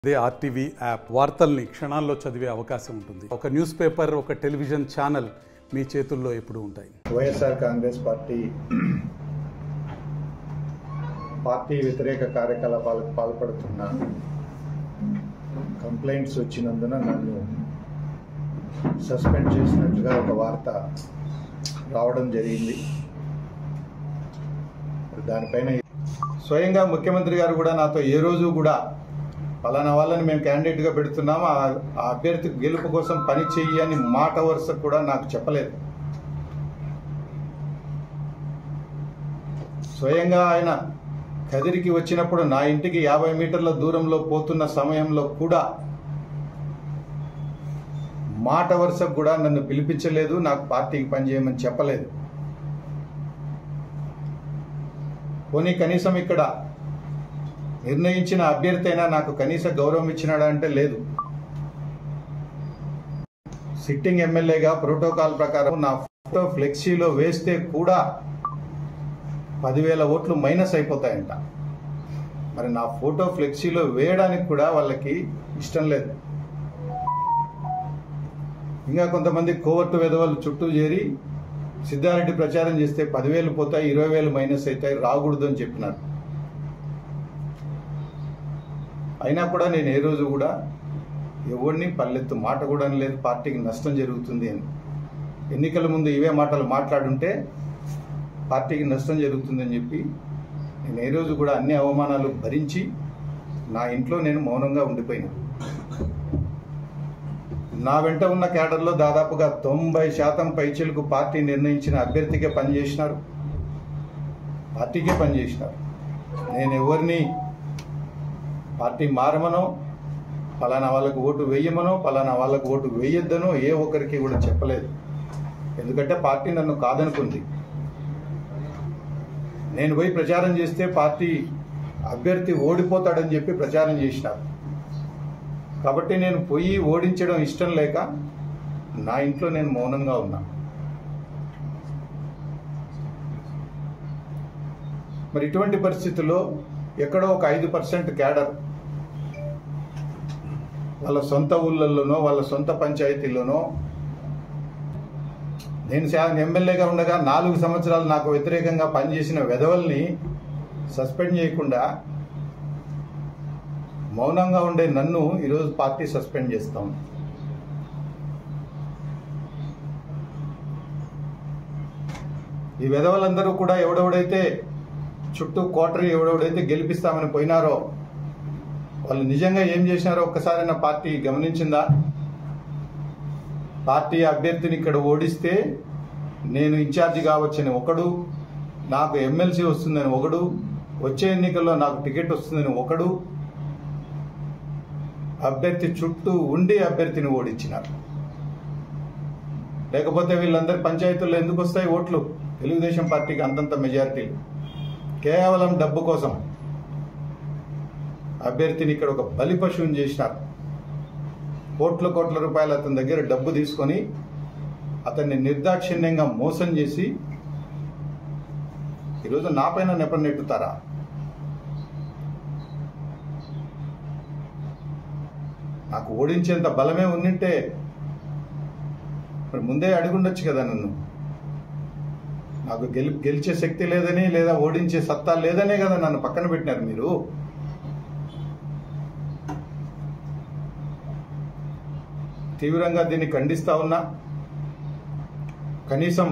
అదే RTV app వార్తల్ని క్షణాల్లో చదివే అవకాశం ఉంటుంది ఒక న్యూస్ పేపర్ ఒక టెలివిజన్ ఛానల్ మీ చేతుల్లో ఎప్పుడూ ఉంటాయి వైఎస్ఆర్ కాంగ్రెస్ పార్టీ పార్టీ వ్యతిరేక కార్యకలాపాలకు పాల్పడుతున్న కంప్లైంట్స్ వచ్చినందున నన్ను సస్పెండ్ చేసినట్లుగా ఒక వార్త రావడం జరిగింది దానిపైన స్వయంగా ముఖ్యమంత్రి గారు కూడా నాతో ఏ రోజు కూడా పలానా వాళ్ళని మేము క్యాండిడేట్గా పెడుతున్నాము ఆ ఆ అభ్యర్థి గెలుపు కోసం పని చెయ్యి అని మాట వరుస కూడా నాకు చెప్పలేదు స్వయంగా ఆయన కదిరికి వచ్చినప్పుడు నా ఇంటికి యాభై మీటర్ల దూరంలో పోతున్న సమయంలో కూడా మాట వరుసకు కూడా నన్ను పిలిపించలేదు నాకు పార్టీకి పనిచేయమని చెప్పలేదు పోనీ కనీసం ఇక్కడ నిర్ణయించిన అభ్యర్థి అయినా నాకు కనీస గౌరవం ఇచ్చినాడా అంటే లేదు సిట్టింగ్ ఎమ్మెల్యేగా ప్రోటోకాల్ ప్రకారం నా ఫోటో ఫ్లెక్సీలో వేస్తే కూడా పదివేల ఓట్లు మైనస్ అయిపోతాయంట మరి నా ఫోటో ఫ్లెక్సీలో వేయడానికి కూడా వాళ్ళకి ఇష్టం లేదు ఇంకా కొంతమంది కోవర్టు వెధవలు చుట్టూ చేరి సిద్ధారెడ్డి ప్రచారం చేస్తే పదివేలు పోతాయి ఇరవై వేలు మైనస్ అవుతాయి రాకూడదు అని చెప్పినారు అయినా కూడా నేను ఏ రోజు కూడా ఎవరిని పల్లెత్తు మాట కూడా లేదు పార్టీకి నష్టం జరుగుతుంది అని ఎన్నికల ముందు ఇవే మాటలు మాట్లాడుంటే పార్టీకి నష్టం జరుగుతుందని చెప్పి నేను ఏ రోజు కూడా అన్ని అవమానాలు భరించి నా ఇంట్లో నేను మౌనంగా ఉండిపోయినా నా వెంట ఉన్న క్యాడర్లో దాదాపుగా తొంభై శాతం పైచలకు పార్టీ నిర్ణయించిన అభ్యర్థికే పనిచేసినారు పార్టీకే పనిచేసినారు నేను ఎవరిని పార్టీ మారమనో పలానా వాళ్ళకు ఓటు వేయమనో పలానా వాళ్ళకు ఓటు వేయొద్దనో ఏ ఒక్కరికి కూడా చెప్పలేదు ఎందుకంటే పార్టీ నన్ను కాదనుకుంది నేను పోయి ప్రచారం చేస్తే పార్టీ అభ్యర్థి ఓడిపోతాడని చెప్పి ప్రచారం చేసినారు కాబట్టి నేను పోయి ఓడించడం ఇష్టం లేక నా ఇంట్లో నేను మౌనంగా ఉన్నా మరి ఇటువంటి పరిస్థితుల్లో ఎక్కడో ఒక ఐదు పర్సెంట్ క్యాడర్ వాళ్ళ సొంత ఊళ్ళల్లోనో వాళ్ళ సొంత పంచాయతీల్లోనో నేను శా- ఎమ్మెల్యేగా ఉండగా నాలుగు సంవత్సరాలు నాకు వ్యతిరేకంగా పనిచేసిన వెధవల్ని సస్పెండ్ చేయకుండా మౌనంగా ఉండే నన్ను ఈరోజు పార్టీ సస్పెండ్ చేస్తాం ఈ వెధవలందరూ కూడా ఎవడెవడైతే చుట్టూ కోటరీ ఎవడెవడైతే గెలిపిస్తామని పోయినారో వాళ్ళు నిజంగా ఏం చేసినారో ఒక్కసారి నా పార్టీ గమనించిందా పార్టీ అభ్యర్థిని ఇక్కడ ఓడిస్తే నేను ఇన్ఛార్జి కావచ్చని ఒకడు నాకు ఎమ్మెల్సీ వస్తుందని ఒకడు వచ్చే ఎన్నికల్లో నాకు టికెట్ వస్తుందని ఒకడు అభ్యర్థి చుట్టూ ఉండి అభ్యర్థిని ఓడించినారు లేకపోతే వీళ్ళందరి పంచాయతీల్లో ఎందుకు వస్తాయి ఓట్లు తెలుగుదేశం పార్టీకి అంతంత మెజారిటీలు కేవలం డబ్బు కోసం అభ్యర్థిని ఇక్కడ ఒక బలి పశువుని చేసినారు కోట్ల కోట్ల రూపాయలు అతని దగ్గర డబ్బు తీసుకొని అతన్ని నిర్దాక్షిణ్యంగా మోసం చేసి ఈరోజు నాపైన నెపం నెట్టుతారా నాకు ఓడించేంత బలమే ఉండింటే మరి ముందే అడుగుండొచ్చు కదా నన్ను నాకు గెలి గెలిచే శక్తి లేదని లేదా ఓడించే సత్తా లేదనే కదా నన్ను పక్కన పెట్టినారు మీరు తీవ్రంగా దీన్ని ఖండిస్తా ఉన్నా కనీసం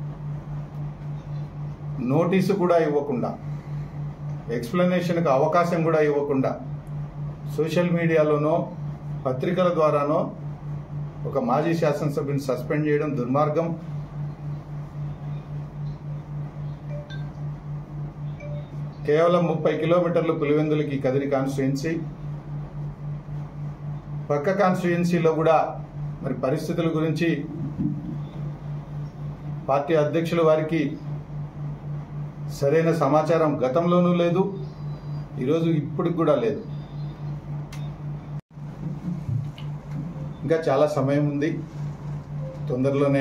నోటీసు కూడా ఇవ్వకుండా ఎక్స్ప్లెనేషన్కి అవకాశం కూడా ఇవ్వకుండా సోషల్ మీడియాలోనో పత్రికల ద్వారానో ఒక మాజీ శాసనసభ్యుని సస్పెండ్ చేయడం దుర్మార్గం కేవలం ముప్పై కిలోమీటర్లు పులివెందులకి కదిరి కాన్స్టిట్యుయెన్సీ పక్క కాన్స్టిట్యుయెన్సీలో కూడా మరి పరిస్థితుల గురించి పార్టీ అధ్యక్షుల వారికి సరైన సమాచారం గతంలోనూ లేదు ఈరోజు ఇప్పటికి కూడా లేదు ఇంకా చాలా సమయం ఉంది తొందరలోనే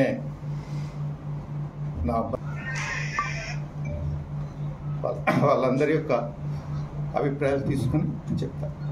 నా అబ్బా- వాళ్ళ- వాళ్ళందరి యొక్క అభిప్రాయాలు తీసుకుని చెప్తా